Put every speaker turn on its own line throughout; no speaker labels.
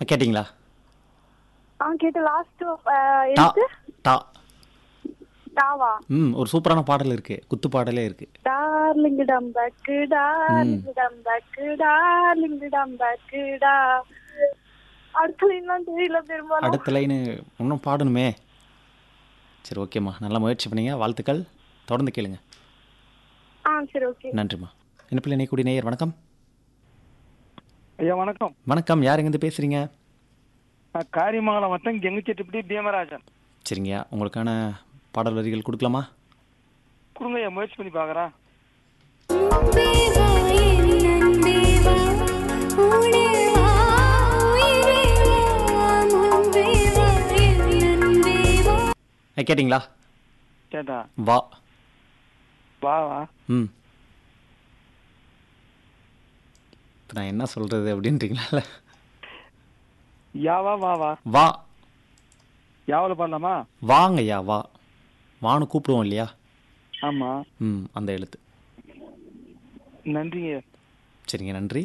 கேட்டிங்களா
ஆ கேட்ட லாஸ்ட்
டா
எழுத்து
டா
டாவா
ம் ஒரு சூப்பரான பாடல் இருக்கு குத்து பாடலே இருக்கு
டார்லிங் டம் பக்கு டார்லிங் டம் பக்கு டார்லிங் டம் பக்கு டா அடுத்த லைன்லாம் தெரியல பெரும்பாலும்
அடுத்த லைனு இன்னும் பாடணுமே சரி ஓகேம்மா நல்லா முயற்சி பண்ணீங்க வாழ்த்துக்கள் தொடர்ந்து கேளுங்க
ஆ சரி ஓகே
நன்றிம்மா என்ன பிள்ளை நீ குடி நேயர் வணக்கம்
ஐயா வணக்கம்
வணக்கம் யார் எங்கேருந்து பேசுறீங்க
நான் காரியமங்கலம் வட்டம் கெங்குச்செட்டிப்பட்டி பீமராஜன்
சரிங்கய்யா உங்களுக்கான பாடல் வரிகள் கொடுக்கலாமா
கொடுங்க ஐயா முயற்சி பண்ணி பார்க்குறேன்
தேவா என் தேவா உனேவா உயிரேவா முன் தேவா என் தேவா
அஹ், கேட்டிங்களா
கேட்டா
வா
வா வா
ம் இப்போ நான் என்ன சொல்கிறது அப்படின்றீங்களா
யாவா வா வா
வா
யாவில் பாடலாமா
வாங்கய்யா வா வான்னு கூப்பிடுவோம் இல்லையா
ஆமா
ம் அந்த எழுத்து
நன்றிங்க
சரிங்க நன்றி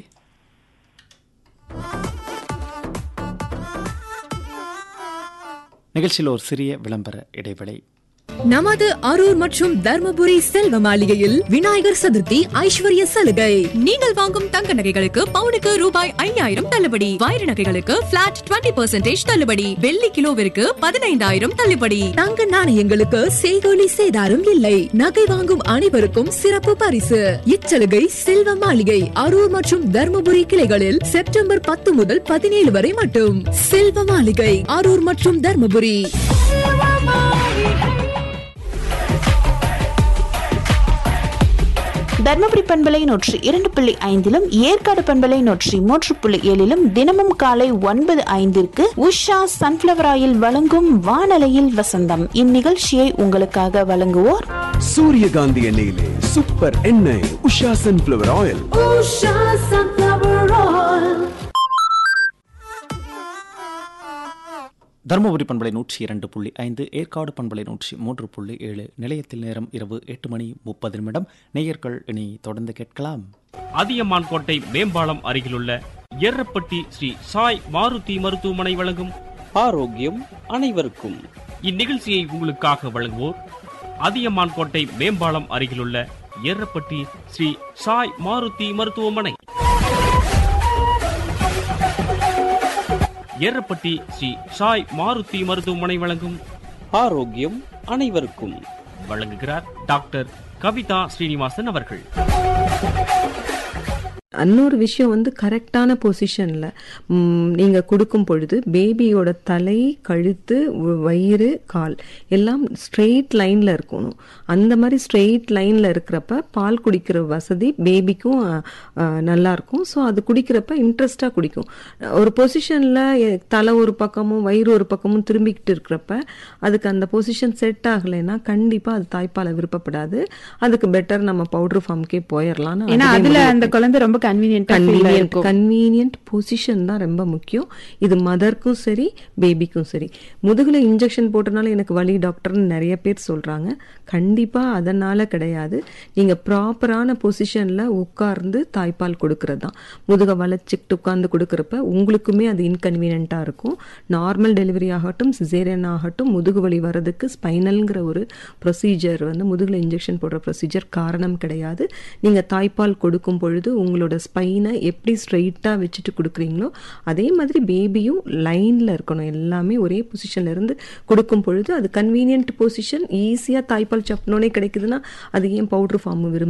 நிகழ்ச்சியில் ஒரு சிறிய விளம்பர இடைவேளை
நமது அரூர் மற்றும் தர்மபுரி செல்வ மாளிகையில் விநாயகர் சதுர்த்தி ஐஸ்வர்ய சலுகை நீங்கள் வாங்கும் தங்க நகைகளுக்கு பவுனுக்கு ரூபாய் ஐயாயிரம் தள்ளுபடி வைர நகைகளுக்கு பிளாட் 20% தள்ளுபடி வெள்ளி கிலோவிற்கு பதினைந்தாயிரம் தள்ளுபடி தங்க நாணயங்களுக்கு செய்கோலி சேதாரம் இல்லை நகை வாங்கும் அனைவருக்கும் சிறப்பு பரிசு இச்சலுகை செல்வ மாளிகை அரூர் மற்றும் தர்மபுரி கிளைகளில் செப்டம்பர் பத்து முதல் பதினேழு வரை மட்டும் செல்வ மாளிகை அரூர் மற்றும் தர்மபுரி
தர்மபுரி பண்பலை நூற்றி இரண்டு புள்ளி ஐந்திலும் ஏற்காடு பண்பலை நூற்றி மூன்று புள்ளி ஏழிலும் தினமும் காலை ஒன்பது ஐந்திற்கு உஷா சன்ஃபிளவர் ஆயில் வழங்கும் வானலையில் வசந்தம் இந்நிகழ்ச்சியை உங்களுக்காக வழங்குவோர்
சூரியகாந்தி எண்ணெயிலே சூப்பர் எண்ணெய் உஷா சன்ஃபிளவர் ஆயில்
தருமபுரி பண்பலை நூற்றி இரண்டு புள்ளி ஐந்து ஏற்காடு பண்பலை நூற்றி மூன்று புள்ளி ஏழு நிலையத்தில் நேரம் இரவு எட்டு மணி முப்பது நிமிடம் நேயர்கள் இனி தொடர்ந்து கேட்கலாம்
அதியமான் கோட்டை மேம்பாலம் அருகிலுள்ள எர்ரப்பட்டி ஸ்ரீ சாய் மாருதி மருத்துவமனை வழங்கும்
ஆரோக்கியம் அனைவருக்கும்
இந்நிகழ்ச்சியை உங்களுக்காக வழங்குவோர் அதியமான் கோட்டை மேம்பாலம் அருகிலுள்ள எர்ரப்பட்டி ஸ்ரீ சாய் மாருதி மருத்துவமனை எர்ரப்பட்டி ஸ்ரீ சாய் மாருதி மருத்துவமனை வழங்கும்
ஆரோக்கியம் அனைவருக்கும்
வழங்குகிறார் டாக்டர் கவிதா ஸ்ரீனிவாசன் அவர்கள்
இன்னொரு விஷயம் வந்து கரெக்டான பொசிஷனில் நீங்கள் கொடுக்கும் பொழுது பேபியோட தலை கழுத்து வ- வயிறு கால் எல்லாம் ஸ்ட்ரெயிட் லைனில் இருக்கணும் அந்த மாதிரி ஸ்ட்ரெயிட் லைனில் இருக்கிறப்ப பால் குடிக்கிற வசதி பேபிக்கும் நல்லா இருக்கும் ஸோ அது குடிக்கிறப்ப இன்ட்ரெஸ்டாக குடிக்கும் ஒரு பொசிஷனில் தலை ஒரு பக்கமும் வயிறு ஒரு பக்கமும் திரும்பிக்கிட்டு இருக்கிறப்ப அதுக்கு அந்த பொசிஷன் செட் ஆகலைன்னா கண்டிப்பாக அது தாய்ப்பாலை விருப்பப்படாது அதுக்கு பெட்டர் நம்ம பவுடர் ஃபார்முக்கே போயிடலாம்னு
ஏன்னா
அதுவே
அதுல
முடிவு
அந்த குழந்தை ரொம்ப கன்வீனியன்டா
கன்வீனியன்ட் கன்வீனியன்ட் பொசிஷன் தான் ரொம்ப முக்கியம் இது மதர்க்கும் சரி பேபிக்கும் சரி முதுகுல இன்ஜெக்ஷன் போட்டனால எனக்கு வலி டாக்டர்னு நிறைய பேர் சொல்றாங்க கண்டிப்பா அதனால கிடையாது நீங்க ப்ராப்பரான பொசிஷன்ல உட்கார்ந்து தாய்ப்பால் கொடுக்கறது தான் முதுக வளைச்சிக்கிட்டு உட்கார்ந்து கொடுக்கறப்ப உங்களுக்குமே அது இன்கன்வீனியன்ட்டா இருக்கும் நார்மல் டெலிவரி ஆகட்டும் சிசேரியன் ஆகட்டும் முதுகு வலி வர்றதுக்கு ஸ்பைனல்ங்கிற ஒரு ப்ரொசீஜர் வந்து முதுகுல இன்ஜெக்ஷன் போடுற ப்ரொசீஜர் காரணம் கிடையாது நீங்க தாய்ப்பால் கொடுக்கும் பொழுது உங்களோட ஸ்பைனை எப்படி ஸ்ட்ரெயிட்டாக வச்சுட்டு கொடுக்குறீங்களோ அதே மாதிரி பேபியும் லைனில் இருக்கணும் எல்லாமே ஒரே பொசிஷன்ல இருந்து கொடுக்கும் பொழுது அது கன்வீனியன்ட் பொசிஷன் ஈஸியாக தாய்ப்பால் சப்புனோனே கிடைக்குதுன்னா அது ஏன் பவுடர் ஃபார்ம் விரும்ப